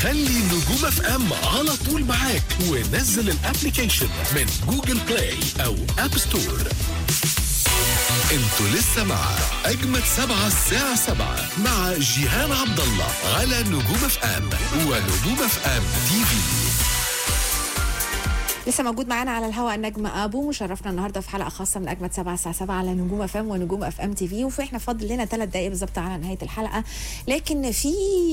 خلي نجوم اف ام على طول معاك ونزل الابليكيشن من جوجل بلاي او اب ستور انتوا لسه مع اجمد سبعة الساعة سبعة مع جيهان عبد الله على نجوم اف ام ونجوم اف ام تي في لسه موجود معانا على الهواء النجم ابو مشرفنا النهارده في حلقه خاصه من اجمد 7 الساعه 7 على نجوم اف ام ونجوم اف ام تي في وفي احنا فاضل لنا ثلاث دقائق بالظبط على نهايه الحلقه لكن في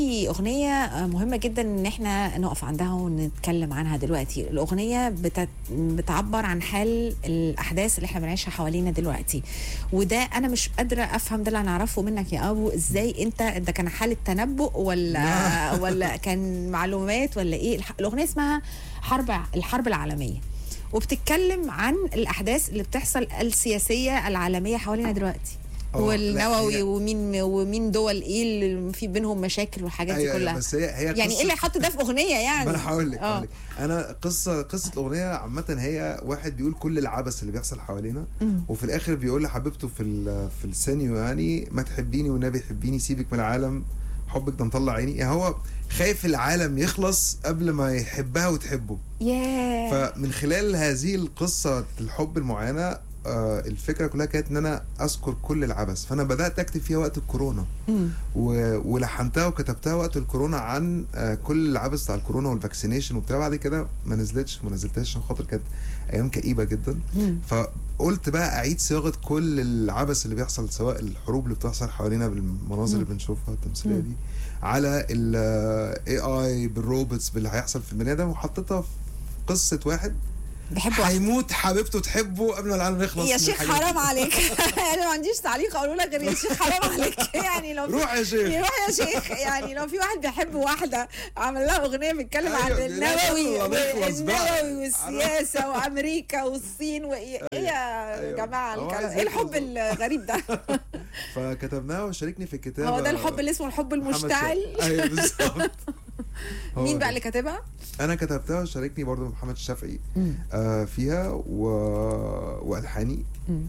اغنيه مهمه جدا ان احنا نقف عندها ونتكلم عنها دلوقتي الاغنيه بت... بتعبر عن حال الاحداث اللي احنا بنعيشها حوالينا دلوقتي وده انا مش قادره افهم ده اللي هنعرفه منك يا ابو ازاي انت ده كان حاله تنبؤ ولا ولا كان معلومات ولا ايه الح- الاغنيه اسمها حرب الحرب العالميه وبتتكلم عن الاحداث اللي بتحصل السياسيه العالميه حوالينا دلوقتي آه، لا، والنووي هي- ومين ومين دول ايه اللي في بينهم مشاكل والحاجات دي أيوة، كلها بس هي هي يعني ايه اللي يحط ده في اغنيه يعني ما انا هقول لك آه. هقول لك انا قصه قصه الاغنيه عامه هي واحد بيقول كل العبث اللي بيحصل حوالينا وفي الاخر بيقول لحبيبته في ال- في السينيو يعني ما تحبيني والنبي حبيني سيبك من العالم حبك ده مطلع عيني يعني هو خايف العالم يخلص قبل ما يحبها وتحبه ياه فمن خلال هذه القصه الحب المعينه آه الفكره كلها كانت ان انا اذكر كل العبث فانا بدات اكتب فيها وقت الكورونا مم. و... ولحنتها وكتبتها وقت الكورونا عن آه، كل العبث بتاع الكورونا والفاكسينيشن وبتاع بعد كده ما نزلتش ما نزلتهاش عشان خاطر كانت ايام كئيبه جدا مم. فقلت بقى اعيد صياغه كل العبث اللي بيحصل سواء الحروب اللي بتحصل حوالينا بالمناظر اللي بنشوفها التمثيليه مم. دي على الاي اي بالروبوتس باللي هيحصل في البني ادم وحطيتها في قصه واحد بحبه هيموت حبيبته تحبه قبل ما العالم يخلص يا من شيخ الحاجات دي. حرام عليك انا ما عنديش تعليق اقوله لك غير يا شيخ حرام عليك يعني لو في- روح يا شيخ يروح يا شيخ يعني لو في واحد بيحب واحده عمل لها اغنيه بيتكلم عن أيوة، لا، النووي يلا نخلص بقى. النووي والسياسه وامريكا والصين وايه ايه يا أيوة. جماعه هو الكلام عايز ايه الحب يخلص. الغريب ده فكتبناها وشاركني في الكتابه هو ده الحب اللي اسمه الحب محمد المشتعل شا- ايوه بالظبط هو مين ده. بقى اللي كاتبها؟ انا كتبتها وشاركني برضو محمد الشافعي آه فيها و... والحاني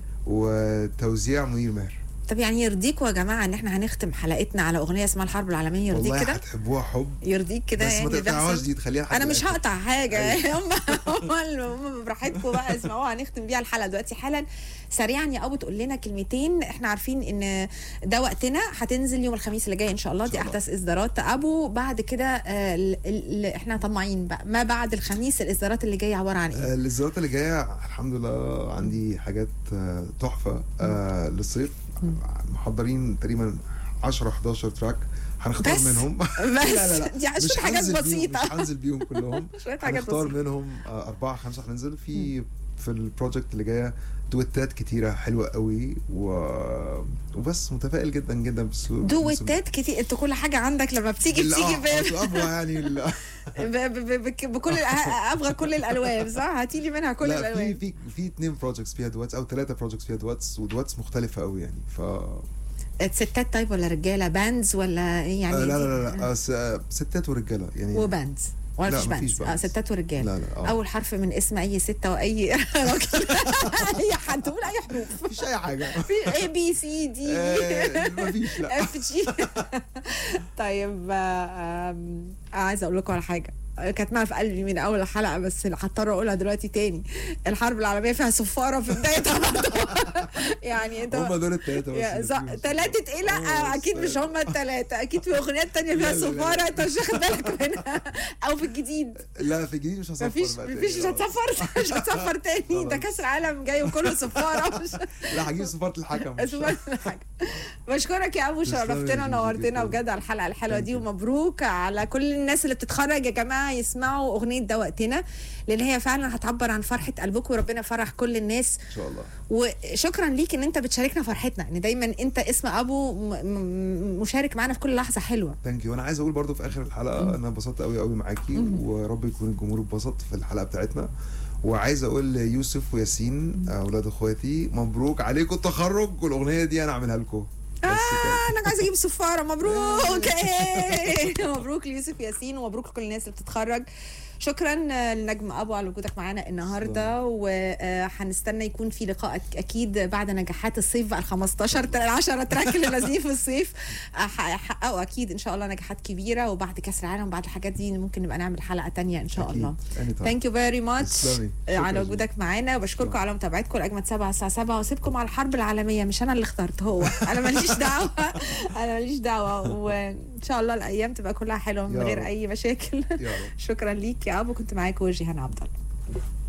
وتوزيع منير ماهر طب يعني يرضيكوا يا جماعه ان احنا هنختم حلقتنا على اغنيه اسمها الحرب العالميه يرضيك والله كده؟ هتحبوها حب يرضيك كده بس يعني ما اللي تقطعهاش بيحصل؟ دي تخليها لحد انا مش الآخر. هقطع حاجه هم هم هم براحتكم بقى اسمعوها هنختم بيها الحلقه دلوقتي حالا سريعا يا ابو تقول لنا كلمتين احنا عارفين ان ده وقتنا هتنزل يوم الخميس اللي جاي ان شاء الله إن دي شاء الله. احدث اصدارات ابو بعد كده آه، ال- ال- احنا طماعين بقى ما بعد الخميس الاصدارات اللي جايه عباره عن ايه؟ آه، الإصدارات اللي جاية الحمد لله عندي حاجات آه، تحفة آه للصيف محضرين تقريبا 10 11 تراك هنختار بس؟ منهم بس لا لا لا دي مش شويه حاجات هنزل بيهم- بسيطه مش هنزل بيهم كلهم شويه حاجات هنختار بسيطه منهم آه، أربعة خمسة هننزل في في البروجكت اللي جاية دويتات كتيرة حلوة قوي و... وبس متفائل جدا جدا بالسوق دويتات كتير انت كل حاجه عندك لما بتيجي بتيجي ب- ابوى يعني ال- ب- ب- ب- بكل الأ- ابغى كل الالوان صح هاتي لي منها كل لا في الالوان في في اثنين بروجكتس فيها دواتس او ثلاثة بروجكتس فيها دواتس ودواتس مختلفة قوي يعني ف ستات طيب ولا رجاله باندز ولا إيه يعني آه لا دي- لا لا, لا. آه س- آه، ستات ورجالة يعني وباندز ولا لا، مفيش مفيش باندز اه باندز. ستات ورجاله لا لا اه اول حرف من اسم اي ستة واي راجل اي حد قول اي حروف مفيش اي حاجة في اي بي سي دي آه، مفيش لا اف جي طيب آه، آم، عايزه اقول لكم على حاجه كاتمها في قلبي من اول الحلقه بس هضطر اقولها دلوقتي تاني الحرب العالميه فيها صفاره في بدايتها برضه. يعني انت هم دول الثلاثة بس يا اللي ز- فيهم. تلاتة ايه لا آه، اكيد مش هم التلاتة اكيد في اغنيات تانية فيها لا، لا، لا. صفارة انت مش واخد بالك منها او في الجديد لا في الجديد مش هصفر مفيش بقى مفيش مش تاني. هتسفر مش هتسفر تاني ده خلاص. كاس العالم جاي وكله صفارة مش لا هجيب صفارة الحكم مش- اسمع حاجة بشكرك يا ابو تسلمي يا شرفتنا جيجي ونورتنا جدا. بجد على الحلقه الحلوه Thank دي you. ومبروك على كل الناس اللي بتتخرج يا جماعه يسمعوا اغنيه ده وقتنا لان هي فعلا هتعبر عن فرحه قلبكم وربنا يفرح كل الناس ان شاء الله وشكرا ليك ان انت بتشاركنا فرحتنا ان دايما انت اسم ابو م- م- مشارك معانا في كل لحظه حلوه ثانك يو انا عايز اقول برضو في اخر الحلقه انا انبسطت قوي قوي معاكي ورب يكون الجمهور اتبسط في الحلقه بتاعتنا وعايز اقول ليوسف وياسين اولاد اخواتي مبروك عليكم التخرج والاغنيه دي انا اعملها لكم بس كده. آه انا عايزه اجيب صفاره مبروك ايه مبروك ليوسف ياسين ومبروك لكل الناس اللي بتتخرج شكرا آه، لنجم ابو على وجودك معانا النهارده وهنستنى يكون في لقاء أك- اكيد بعد نجاحات الصيف بقى ال 15 ال 10 تراك اللي نازلين في الصيف آه، هيحققوا اكيد ان شاء الله نجاحات كبيره وبعد كاس العالم وبعد الحاجات دي ممكن نبقى نعمل حلقه تانية ان شاء أكيد. الله Anytime. ثانك يو فيري ماتش تسلمي. شكراً على جداً. وجودك معانا وبشكركم على متابعتكم لاجمد سبعة الساعه 7 واسيبكم على الحرب العالميه مش انا اللي اخترت هو انا ماليش دعوه انا ماليش دعوه وان شاء الله الايام تبقى كلها حلوه من يا غير رب. اي مشاكل يا رب شكرا ليك يا ابو كنت معاكم جيهان عبد الله